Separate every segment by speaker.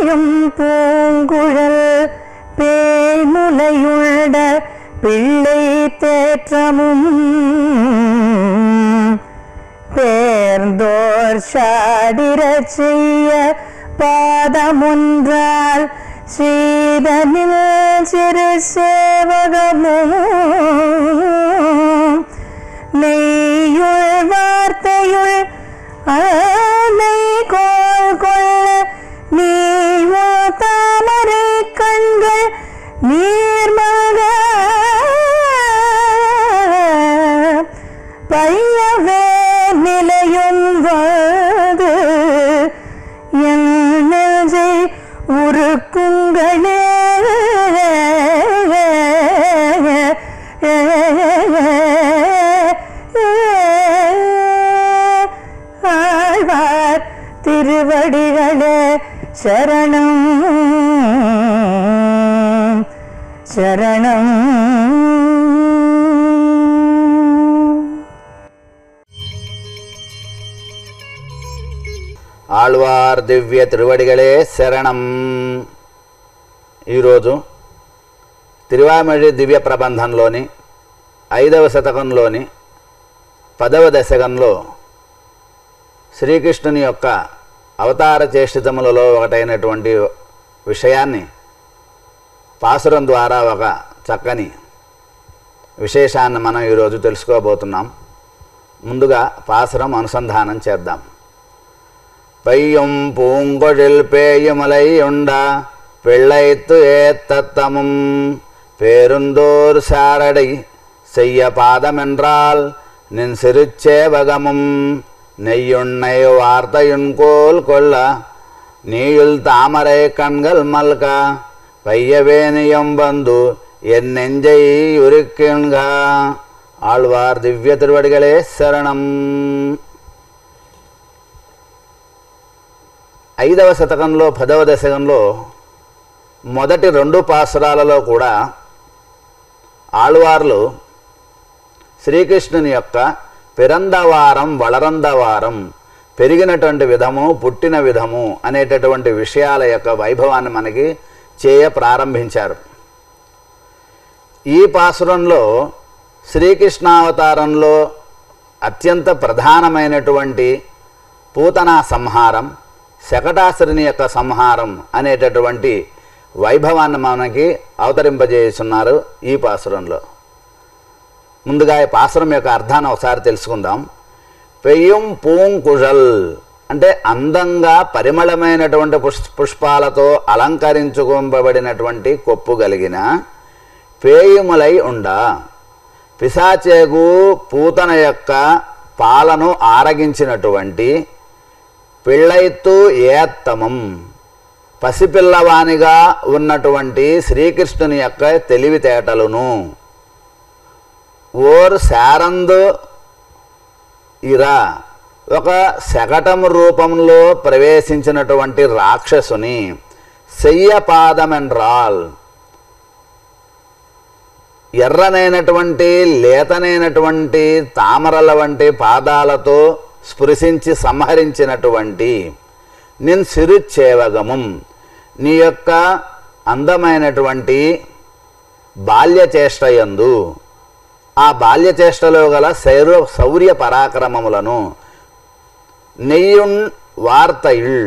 Speaker 1: பேயும் பூங்குழல் பேமுலையுள்ள பிள்ளை தேற்றமும் பேர்ந்தோர் சாடிரச் செய்ய பாதமொன்றால் சீதனில் சிறு சேவகமும் நெய்யுள் வார்த்தையுள் ஆனை கோல் கொள்ள நீவோ தாமரை கண்கள் நீர்மக பையவே நிலையும் வாது என் நெஞ்சை உருக்குங்களே ஆழ்வார் திருவடிகளே சரணம் சரணம்
Speaker 2: ఆళ్వార్ దివ్య తిరువడిగలే శరణం ఈరోజు తిరువామిడి దివ్య ప్రబంధంలోని ఐదవ శతకంలోని పదవ దశకంలో శ్రీకృష్ణుని యొక్క అవతార చేష్టితములలో ఒకటైనటువంటి విషయాన్ని పాసురం ద్వారా ఒక చక్కని విశేషాన్ని మనం ఈరోజు తెలుసుకోబోతున్నాం ముందుగా పాసురం అనుసంధానం చేద్దాం பையும் பூங்கொழில் பேயுமலையுண்ட பிள்ளைத்து ஏத்தத்தமும் பேருந்தோர் சாரடை செய்ய பாதமென்றால் நின் சிறுச்சேவகமும் நெய்யுண்ணை வார்த்தையுன்கோல் கொள்ள நீயுள் தாமரை கண்கள் மல்க பையவேனியம் வந்து என் நெஞ்சை உருக்கின்க ஆழ்வார் திவ்ய திருவடிகளே சரணம் ఐదవ శతకంలో పదవ దశకంలో మొదటి రెండు పాసురాలలో కూడా ఆళ్వార్లు శ్రీకృష్ణుని యొక్క పిరందవారం వళరందవారం పెరిగినటువంటి విధము పుట్టిన విధము అనేటటువంటి విషయాల యొక్క వైభవాన్ని మనకి చేయ ప్రారంభించారు ఈ పాసురంలో శ్రీకృష్ణావతారంలో అత్యంత ప్రధానమైనటువంటి పూతనా సంహారం శకటాసురుని యొక్క సంహారం అనేటటువంటి వైభవాన్ని మనకి అవతరింపజేస్తున్నారు ఈ పాసురంలో ముందుగా ఈ పాసురం యొక్క అర్థాన్ని ఒకసారి తెలుసుకుందాం పెయ్యం పూంకుజల్ అంటే అందంగా పరిమళమైనటువంటి పుష్ పుష్పాలతో అలంకరించుకోబడినటువంటి కొప్పు కలిగిన పేయుములై ఉండ పిశాచేగు పూతన యొక్క పాలను ఆరగించినటువంటి పిళ్ళైత్తు ఏత్తమం పసిపిల్లవానిగా ఉన్నటువంటి శ్రీకృష్ణుని యొక్క తెలివితేటలును ఓర్ శారందు ఇరా ఒక శకటం రూపంలో ప్రవేశించినటువంటి రాక్షసుని సెయ్యపాదమెన్రాల్ ఎర్రనైనటువంటి లేతనైనటువంటి తామరల వంటి పాదాలతో స్పృశించి సంహరించినటువంటి నిన్ సిరుచేవగముం నీ యొక్క అందమైనటువంటి బాల్యచేష్టయందు ఆ బాల్యచేష్టలో గల శౌర్య శౌర్య పరాక్రమములను నెయ్యున్ వార్తయిల్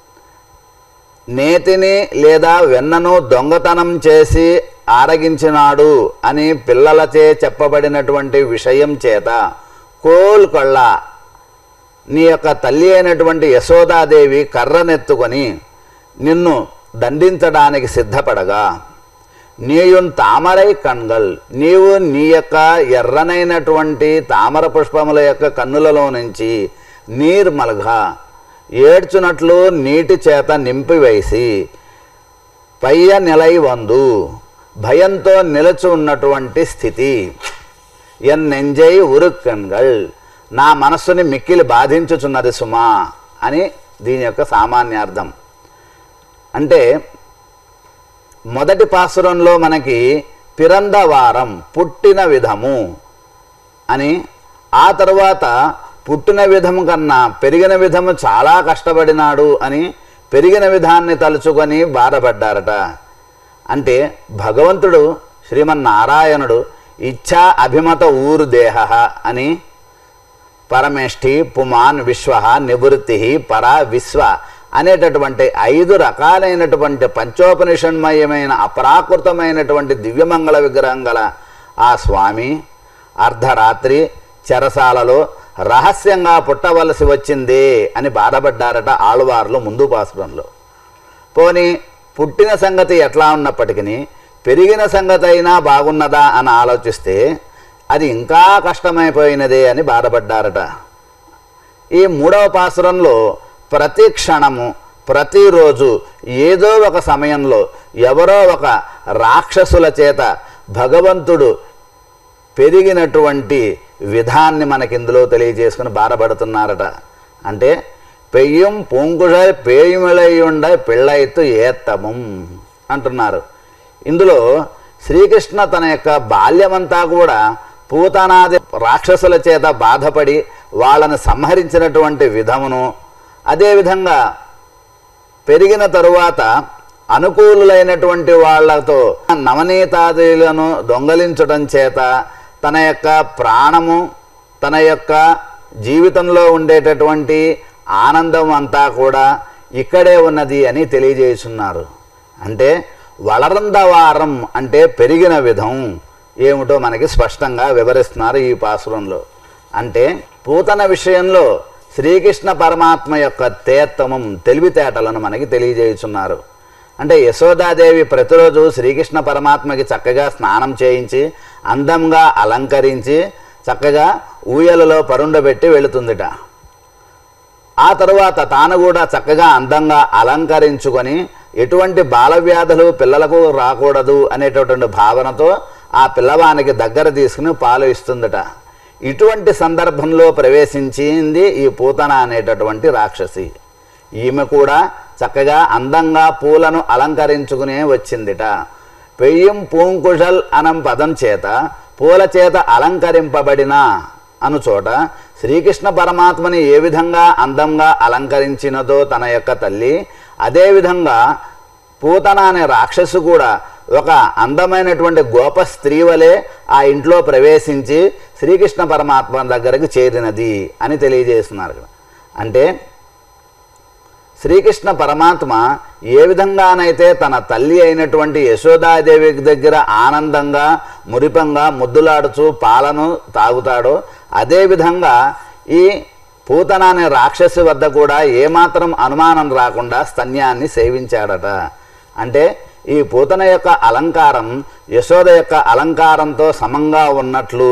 Speaker 2: నేతిని లేదా వెన్నను దొంగతనం చేసి ఆరగించినాడు అని పిల్లలచే చెప్పబడినటువంటి విషయం చేత కోల్కొళ్ళ నీ యొక్క తల్లి అయినటువంటి యశోదాదేవి కర్రనెత్తుకొని నిన్ను దండించడానికి సిద్ధపడగా నీయున్ తామరై కణ్గల్ నీవు నీ యొక్క ఎర్రనైనటువంటి తామర పుష్పముల యొక్క కన్నులలో నుంచి నీర్మల్గా ఏడ్చునట్లు నీటి చేత నింపివేసి పయ్య నిలై వందు భయంతో నిలిచి ఉన్నటువంటి స్థితి ఎన్ నెంజై ఉరుక్కన్గల్ నా మనస్సుని మిక్కిలి బాధించుచున్నది సుమా అని దీని యొక్క సామాన్యార్థం అంటే మొదటి పాసురంలో మనకి పిరందవారం పుట్టిన విధము అని ఆ తరువాత పుట్టిన విధము కన్నా పెరిగిన విధము చాలా కష్టపడినాడు అని పెరిగిన విధాన్ని తలుచుకొని బాధపడ్డారట అంటే భగవంతుడు శ్రీమన్నారాయణుడు ఇచ్ఛా అభిమత ఊరు దేహ అని పరమేష్ఠి పుమాన్ విశ్వ నివృత్తి పర విశ్వ అనేటటువంటి ఐదు రకాలైనటువంటి పంచోపనిషన్మయమైన అప్రాకృతమైనటువంటి దివ్యమంగళ విగ్రహం గల ఆ స్వామి అర్ధరాత్రి చెరసాలలో రహస్యంగా పుట్టవలసి వచ్చిందే అని బాధపడ్డారట ఆళ్వార్లు ముందు పాసురంలో పోని పుట్టిన సంగతి ఎట్లా ఉన్నప్పటికీ పెరిగిన సంగతి అయినా బాగున్నదా అని ఆలోచిస్తే అది ఇంకా కష్టమైపోయినదే అని బాధపడ్డారట ఈ మూడవ పాసురంలో ప్రతి క్షణము ప్రతిరోజు ఏదో ఒక సమయంలో ఎవరో ఒక రాక్షసుల చేత భగవంతుడు పెరిగినటువంటి విధాన్ని మనకి ఇందులో తెలియజేసుకుని బాధపడుతున్నారట అంటే పెయ్యం పూంకుష పేయుమిళయుండ పిళ్ళైతు ఏత్తమం అంటున్నారు ఇందులో శ్రీకృష్ణ తన యొక్క బాల్యమంతా కూడా పూతనాది రాక్షసుల చేత బాధపడి వాళ్ళని సంహరించినటువంటి విధమును అదేవిధంగా పెరిగిన తరువాత అనుకూలులైనటువంటి వాళ్లతో నవనీతాదులను దొంగలించడం చేత తన యొక్క ప్రాణము తన యొక్క జీవితంలో ఉండేటటువంటి ఆనందం అంతా కూడా ఇక్కడే ఉన్నది అని తెలియజేస్తున్నారు అంటే వళరందవారం అంటే పెరిగిన విధం ఏమిటో మనకి స్పష్టంగా వివరిస్తున్నారు ఈ పాసురంలో అంటే పూతన విషయంలో శ్రీకృష్ణ పరమాత్మ యొక్క తేత్తమం తెలివితేటలను మనకి తెలియజేయుచున్నారు అంటే యశోదాదేవి ప్రతిరోజు శ్రీకృష్ణ పరమాత్మకి చక్కగా స్నానం చేయించి అందంగా అలంకరించి చక్కగా ఊయలలో పరుండబెట్టి వెళుతుందిట ఆ తరువాత తాను కూడా చక్కగా అందంగా అలంకరించుకొని ఎటువంటి బాలవ్యాధులు పిల్లలకు రాకూడదు అనేటటువంటి భావనతో ఆ పిల్లవానికి దగ్గర తీసుకుని పాలు ఇస్తుందట ఇటువంటి సందర్భంలో ప్రవేశించింది ఈ పూతన అనేటటువంటి రాక్షసి ఈమె కూడా చక్కగా అందంగా పూలను అలంకరించుకునే వచ్చిందిట పెయ్యం పూంకుషల్ అనం పదం చేత పూల చేత అలంకరింపబడిన అను చోట శ్రీకృష్ణ పరమాత్మని ఏ విధంగా అందంగా అలంకరించినదో తన యొక్క తల్లి అదేవిధంగా పూతన అనే రాక్షసు కూడా ఒక అందమైనటువంటి గోప స్త్రీ వలె ఆ ఇంట్లో ప్రవేశించి శ్రీకృష్ణ పరమాత్మ దగ్గరకు చేరినది అని తెలియజేస్తున్నారు ఇక్కడ అంటే శ్రీకృష్ణ పరమాత్మ ఏ విధంగానైతే తన తల్లి అయినటువంటి యశోదాదేవి దగ్గర ఆనందంగా మురిపంగా ముద్దులాడుచు పాలను తాగుతాడో అదేవిధంగా ఈ పూతన అనే రాక్షసి వద్ద కూడా ఏమాత్రం అనుమానం రాకుండా స్తన్యాన్ని సేవించాడట అంటే ఈ పూతన యొక్క అలంకారం యశోద యొక్క అలంకారంతో సమంగా ఉన్నట్లు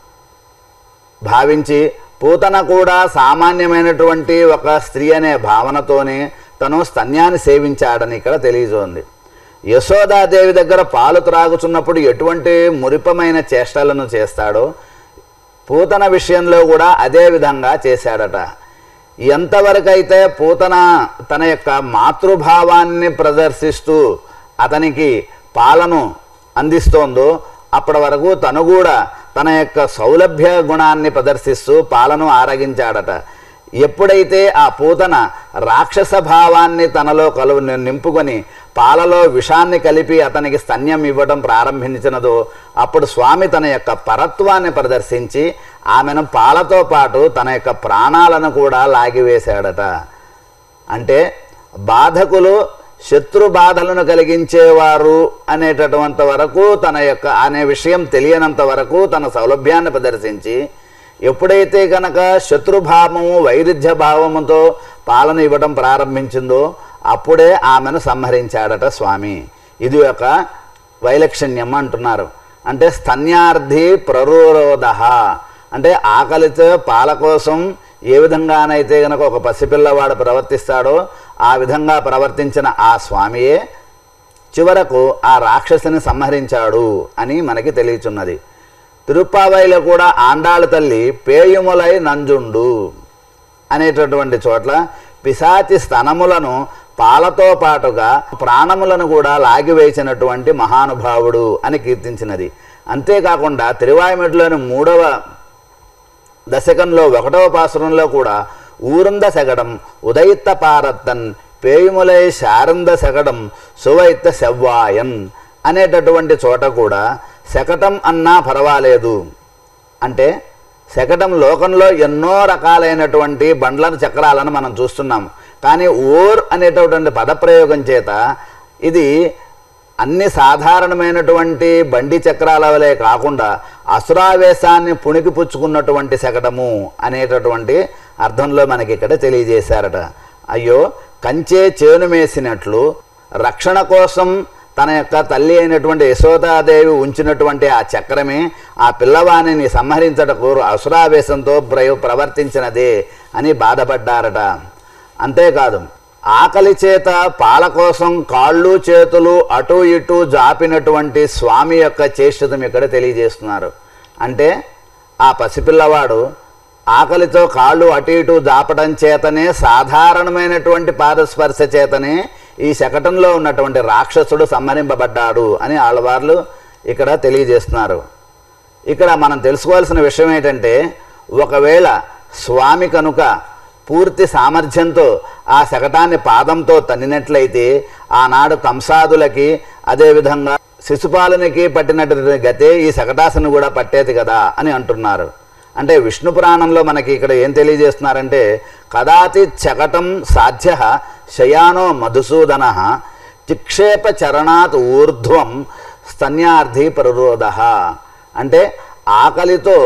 Speaker 2: భావించి పూతన కూడా సామాన్యమైనటువంటి ఒక స్త్రీ అనే భావనతోనే తను స్తన్యాన్ని సేవించాడని ఇక్కడ తెలియజోంది యశోదాదేవి దగ్గర పాలు త్రాగుచున్నప్పుడు ఎటువంటి మురిపమైన చేష్టలను చేస్తాడో పూతన విషయంలో కూడా అదే విధంగా చేశాడట ఎంతవరకైతే పూతన తన యొక్క మాతృభావాన్ని ప్రదర్శిస్తూ అతనికి పాలను అందిస్తోందో అప్పటి వరకు తను కూడా తన యొక్క సౌలభ్య గుణాన్ని ప్రదర్శిస్తూ పాలను ఆరగించాడట ఎప్పుడైతే ఆ పూతన రాక్షస భావాన్ని తనలో కలువు నింపుకొని పాలలో విషాన్ని కలిపి అతనికి స్తన్యం ఇవ్వడం ప్రారంభించినదో అప్పుడు స్వామి తన యొక్క పరత్వాన్ని ప్రదర్శించి ఆమెను పాలతో పాటు తన యొక్క ప్రాణాలను కూడా లాగివేశాడట అంటే బాధకులు శత్రు బాధలను కలిగించేవారు అనేటటువంటి వరకు తన యొక్క అనే విషయం తెలియనంత వరకు తన సౌలభ్యాన్ని ప్రదర్శించి ఎప్పుడైతే కనుక శత్రుభావము వైరుధ్య భావముతో పాలన ఇవ్వడం ప్రారంభించిందో అప్పుడే ఆమెను సంహరించాడట స్వామి ఇది ఒక వైలక్షణ్యం అంటున్నారు అంటే స్తన్యార్థి ప్రరోధ అంటే ఆకలితో పాల కోసం ఏ విధంగానైతే గనక ఒక పసిపిల్లవాడు ప్రవర్తిస్తాడో ఆ విధంగా ప్రవర్తించిన ఆ స్వామియే చివరకు ఆ రాక్షసుని సంహరించాడు అని మనకి తెలియచున్నది తిరుప్పావైలో కూడా ఆండాళ్ళ తల్లి పేయుములై నంజుండు అనేటటువంటి చోట్ల పిశాచి స్తనములను పాలతో పాటుగా ప్రాణములను కూడా లాగివేసినటువంటి మహానుభావుడు అని కీర్తించినది అంతేకాకుండా తిరువాయిమెట్లోని మూడవ దశకంలో ఒకటవ పాసురంలో కూడా ఊరుంద సగడం ఉదయిత్త పారత్తన్ పేయుములై శారంద శకటం సువైత్త శవ్వాయన్ అనేటటువంటి చోట కూడా శకటం అన్నా పర్వాలేదు అంటే శకటం లోకంలో ఎన్నో రకాలైనటువంటి బండ్లను చక్రాలను మనం చూస్తున్నాం కానీ ఓర్ అనేటటువంటి పదప్రయోగం చేత ఇది అన్ని సాధారణమైనటువంటి బండి చక్రాల వలె కాకుండా అసురావేశాన్ని పుణికి పుచ్చుకున్నటువంటి శకటము అనేటటువంటి అర్థంలో మనకి ఇక్కడ తెలియజేశారట అయ్యో కంచే చేను మేసినట్లు రక్షణ కోసం తన యొక్క తల్లి అయినటువంటి యశోదాదేవి ఉంచినటువంటి ఆ చక్రమే ఆ పిల్లవాణిని సంహరించటకు అసురావేశంతో ప్రయ ప్రవర్తించినదే అని బాధపడ్డారట అంతేకాదు ఆకలి చేత పాల కోసం కాళ్ళు చేతులు అటు ఇటు జాపినటువంటి స్వామి యొక్క చేష్టతం ఇక్కడ తెలియజేస్తున్నారు అంటే ఆ పసిపిల్లవాడు ఆకలితో కాళ్ళు అటు ఇటు జాపడం చేతనే సాధారణమైనటువంటి పాదస్పర్శ చేతనే ఈ శకటంలో ఉన్నటువంటి రాక్షసుడు సంహరింపబడ్డాడు అని ఆళ్ళవార్లు ఇక్కడ తెలియజేస్తున్నారు ఇక్కడ మనం తెలుసుకోవాల్సిన విషయం ఏంటంటే ఒకవేళ స్వామి కనుక పూర్తి సామర్థ్యంతో ఆ శకటాన్ని పాదంతో తన్నినట్లయితే ఆనాడు కంసాదులకి అదేవిధంగా శిశుపాలునికి పట్టినటువంటి గతే ఈ శకటాసును కూడా పట్టేది కదా అని అంటున్నారు అంటే విష్ణు పురాణంలో మనకి ఇక్కడ ఏం తెలియజేస్తున్నారంటే కదాతి చకటం సాధ్య శయానో మధుసూదన చిక్షేప చరణాత్ ఊర్ధ్వం స్తన్యార్థి ప్రరోధ అంటే ఆకలితో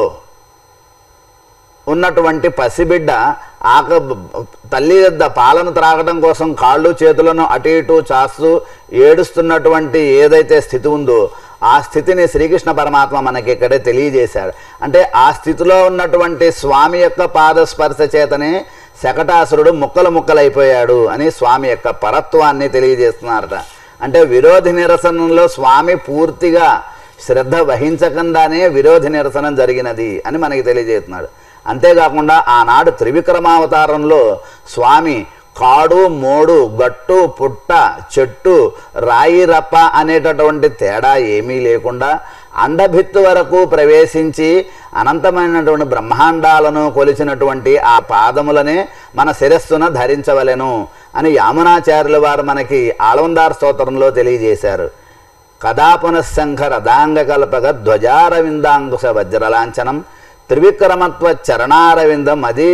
Speaker 2: ఉన్నటువంటి పసిబిడ్డ ఆక తల్లి యొద్ద పాలను త్రాగడం కోసం కాళ్ళు చేతులను అటు ఇటు చాస్తూ ఏడుస్తున్నటువంటి ఏదైతే స్థితి ఉందో ఆ స్థితిని శ్రీకృష్ణ పరమాత్మ మనకి ఇక్కడే తెలియజేశాడు అంటే ఆ స్థితిలో ఉన్నటువంటి స్వామి యొక్క పాదస్పర్శ చేతనే శకటాసురుడు ముక్కలు ముక్కలైపోయాడు అని స్వామి యొక్క పరత్వాన్ని తెలియజేస్తున్నారట అంటే విరోధి నిరసనంలో స్వామి పూర్తిగా శ్రద్ధ వహించకుండానే విరోధి నిరసనం జరిగినది అని మనకి తెలియజేస్తున్నాడు అంతేకాకుండా ఆనాడు త్రివిక్రమావతారంలో స్వామి కాడు మోడు గట్టు పుట్ట చెట్టు రాయి రప్ప అనేటటువంటి తేడా ఏమీ లేకుండా అండభిత్తు వరకు ప్రవేశించి అనంతమైనటువంటి బ్రహ్మాండాలను కొలిచినటువంటి ఆ పాదములనే మన శిరస్సున ధరించవలెను అని యామునాచార్యుల వారు మనకి ఆళవందార్ స్తోత్రంలో తెలియజేశారు కదా పునఃశంఖ రథాంగకల్పక ధ్వజారవిందాంకుశ వజ్రలాంఛనం త్రివిక్రమత్వ చరణారవిందం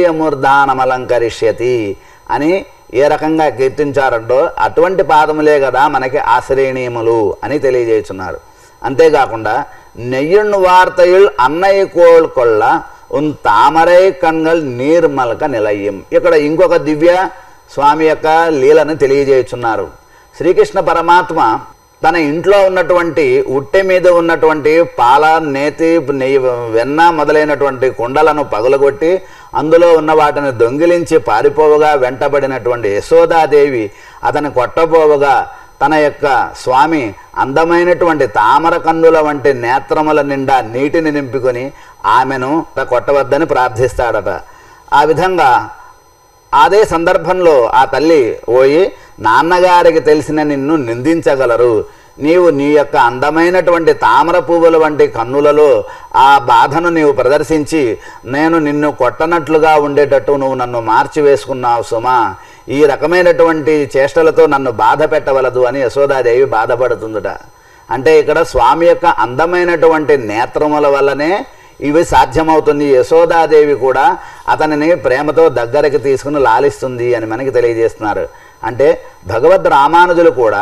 Speaker 2: మదీయమూర్ధానమలంకరిష్యతి అని ఏ రకంగా కీర్తించారంటో అటువంటి పాదములే కదా మనకి ఆశ్రయణీయములు అని తెలియజేస్తున్నారు అంతేకాకుండా నెయ్యుణ్ వార్తయుల్ అన్నయ్య కోల్ కొళ్ళ ఉన్ తామరై కణ్గల్ నీర్మలక నిలయం ఇక్కడ ఇంకొక దివ్య స్వామి యొక్క లీలను తెలియజేస్తున్నారు శ్రీకృష్ణ పరమాత్మ తన ఇంట్లో ఉన్నటువంటి ఉట్టె మీద ఉన్నటువంటి పాల నేతి నెయ్యి వెన్న మొదలైనటువంటి కుండలను పగులగొట్టి అందులో ఉన్న వాటిని దొంగిలించి పారిపోవగా వెంటబడినటువంటి యశోదాదేవి అతని కొట్టబోవగా తన యొక్క స్వామి అందమైనటువంటి తామర కన్నుల వంటి నేత్రముల నిండా నీటిని నింపుకొని ఆమెను కొట్టవద్దని ప్రార్థిస్తాడట ఆ విధంగా అదే సందర్భంలో ఆ తల్లి పోయి నాన్నగారికి తెలిసిన నిన్ను నిందించగలరు నీవు నీ యొక్క అందమైనటువంటి తామర పువ్వుల వంటి కన్నులలో ఆ బాధను నీవు ప్రదర్శించి నేను నిన్ను కొట్టనట్లుగా ఉండేటట్టు నువ్వు నన్ను మార్చివేసుకున్నావు సుమా ఈ రకమైనటువంటి చేష్టలతో నన్ను బాధ పెట్టవలదు అని యశోదాదేవి బాధపడుతుందట అంటే ఇక్కడ స్వామి యొక్క అందమైనటువంటి నేత్రముల వల్లనే ఇవి సాధ్యమవుతుంది యశోదాదేవి కూడా అతనిని ప్రేమతో దగ్గరికి తీసుకుని లాలిస్తుంది అని మనకి తెలియజేస్తున్నారు అంటే భగవద్ రామానుజులు కూడా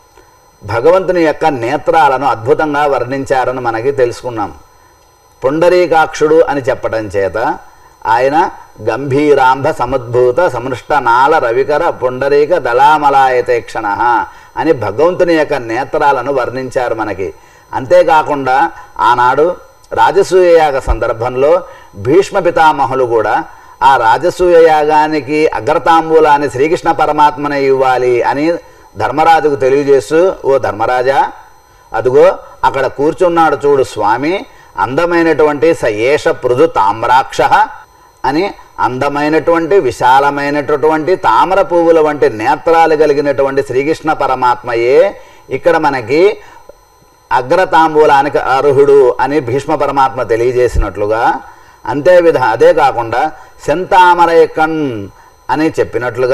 Speaker 2: భగవంతుని యొక్క నేత్రాలను అద్భుతంగా వర్ణించారని మనకి తెలుసుకున్నాం పుండరీకాక్షుడు అని చెప్పడం చేత ఆయన గంభీరాంభ సముద్భూత సమృష్టనాల రవికర పుండరీక దళామలాయతేక్షణ అని భగవంతుని యొక్క నేత్రాలను వర్ణించారు మనకి అంతేకాకుండా ఆనాడు రాజసూయ యాగ సందర్భంలో భీష్మ పితామహులు కూడా ఆ రాజసూయ యాగానికి అగ్రతాంబూలాన్ని శ్రీకృష్ణ పరమాత్మనే ఇవ్వాలి అని ధర్మరాజుకు తెలియజేస్తూ ఓ ధర్మరాజా అదిగో అక్కడ కూర్చున్నాడు చూడు స్వామి అందమైనటువంటి స ఏష పృథు తామ్రాక్ష అని అందమైనటువంటి విశాలమైనటువంటి తామర పువ్వుల వంటి నేత్రాలు కలిగినటువంటి శ్రీకృష్ణ పరమాత్మయే ఇక్కడ మనకి అగ్రతాంబూలానికి అర్హుడు అని భీష్మ పరమాత్మ తెలియజేసినట్లుగా అంతే విధ అదే కాకుండా సెంతామరై కణ్ అని చెప్పినట్లుగా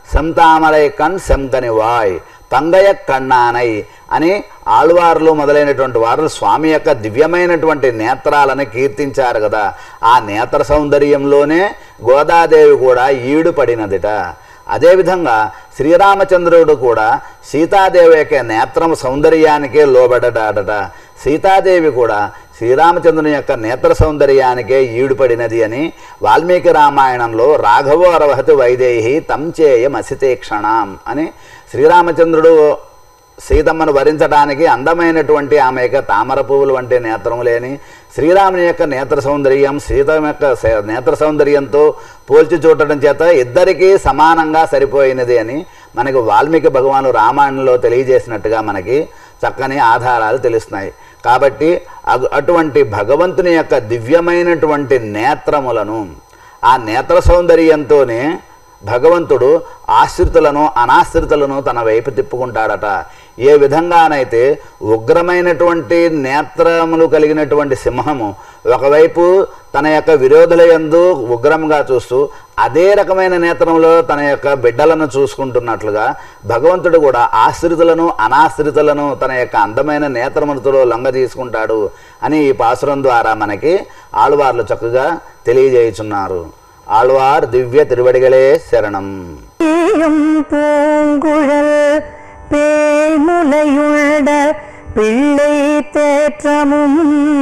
Speaker 2: సెంతామరై కణ్ సెంకనివాయ్ పంగయ కണ്ണానై అని ఆళ్వార్లు మొదలైనటువంటి వారు స్వామి యొక్క దివ్యమైనటువంటి నేత్రాలను కీర్తించారు కదా ఆ నేత్ర సౌందర్యంలోనే గోదాదేవి కూడా ఈడు పడినదిట అదేవిధంగా శ్రీరామచంద్రుడు కూడా సీతాదేవి యొక్క నేత్రం సౌందర్యానికే లోబడ్డాడట సీతాదేవి కూడా శ్రీరామచంద్రుని యొక్క నేత్ర సౌందర్యానికే ఈడుపడినది అని వాల్మీకి రామాయణంలో రాఘవో అరవహతి వైదేహి తం చేయమసితే క్షణం అని శ్రీరామచంద్రుడు సీతమ్మను వరించడానికి అందమైనటువంటి ఆమె యొక్క తామర పువ్వులు వంటి నేత్రము లేని శ్రీరాముని యొక్క నేత్ర సౌందర్యం సీత యొక్క స- నేత్ర సౌందర్యంతో పోల్చి చూడటం చేత ఇద్దరికీ సమానంగా సరిపోయినది అని మనకు వాల్మీకి భగవాను రామాయణంలో తెలియజేసినట్టుగా మనకి చక్కని ఆధారాలు తెలుస్తున్నాయి కాబట్టి అగు- అటువంటి భగవంతుని యొక్క దివ్యమైనటువంటి నేత్రములను ఆ నేత్ర సౌందర్యంతోనే భగవంతుడు ఆశ్రితులను అనాశ్రితులను తన వైపు తిప్పుకుంటాడట ఏ విధంగానైతే ఉగ్రమైనటువంటి నేత్రములు కలిగినటువంటి సింహము ఒకవైపు తన యొక్క విరోధుల యందు ఉగ్రంగా చూస్తూ అదే రకమైన నేత్రంలో తన యొక్క బిడ్డలను చూసుకుంటున్నట్లుగా భగవంతుడు కూడా ఆశ్రితులను అనాశ్రితులను తన యొక్క అందమైన నేత్రములతో లొంగ తీసుకుంటాడు అని ఈ పాసురం ద్వారా మనకి ఆళ్వార్లు చక్కగా తెలియజేయుచున్నారు ஆழ்வார் திவ்ய திருவடிகளே சரணம்
Speaker 1: ஈயும் பூங்குழல் பேமுலையுள்ள பிள்ளை தேற்றமும்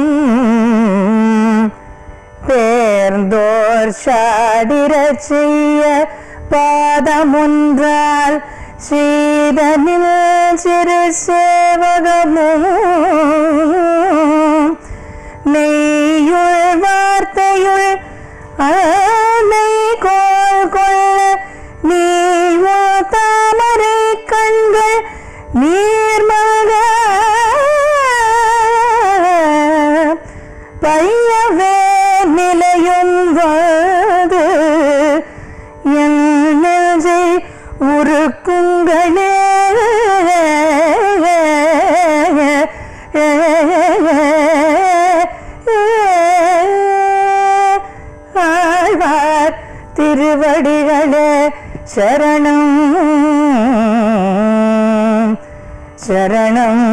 Speaker 1: பேர்ந்தோர் சாடிரச் செய்ய பாதமொன்றால் சீதனில் சிறு சேவகமும் நெய்யுள் வார்த்தையுள் ஆனை கோல் கொள்ள நீவோ தாமரை கண்கள் நீர்மக பையவே நிலையும் வாது என் நெஞ்சை உருக்குங்களே ஆழ்வார் திருவடிகளே சரணம் சரணம்